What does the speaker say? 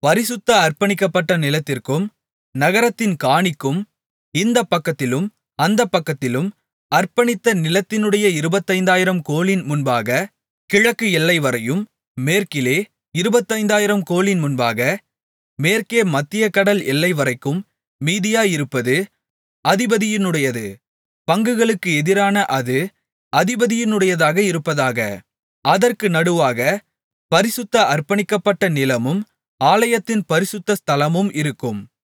பரிசுத்த அர்ப்பணிக்கப்பட்ட நிலத்திற்கும் நகரத்தின் காணிக்கும் இந்தப் பக்கத்திலும் அந்தப் பக்கத்திலும் அர்ப்பணித்த நிலத்தினுடைய இருபத்தைந்தாயிரம் கோலின் முன்பாக கிழக்கு எல்லைவரையும் மேற்கிலே இருபத்தைந்தாயிரம் கோலின் முன்பாக மேற்கே மத்திய கடல் எல்லைவரைக்கும் மீதியாயிருப்பது அதிபதியினுடையது பங்குகளுக்கு எதிரான அது அதிபதியினுடையதாக இருப்பதாக அதற்கு நடுவாக பரிசுத்த அர்ப்பணிக்கப்பட்ட நிலமும் ஆலயத்தின் பரிசுத்த ஸ்தலமும் இருக்கும்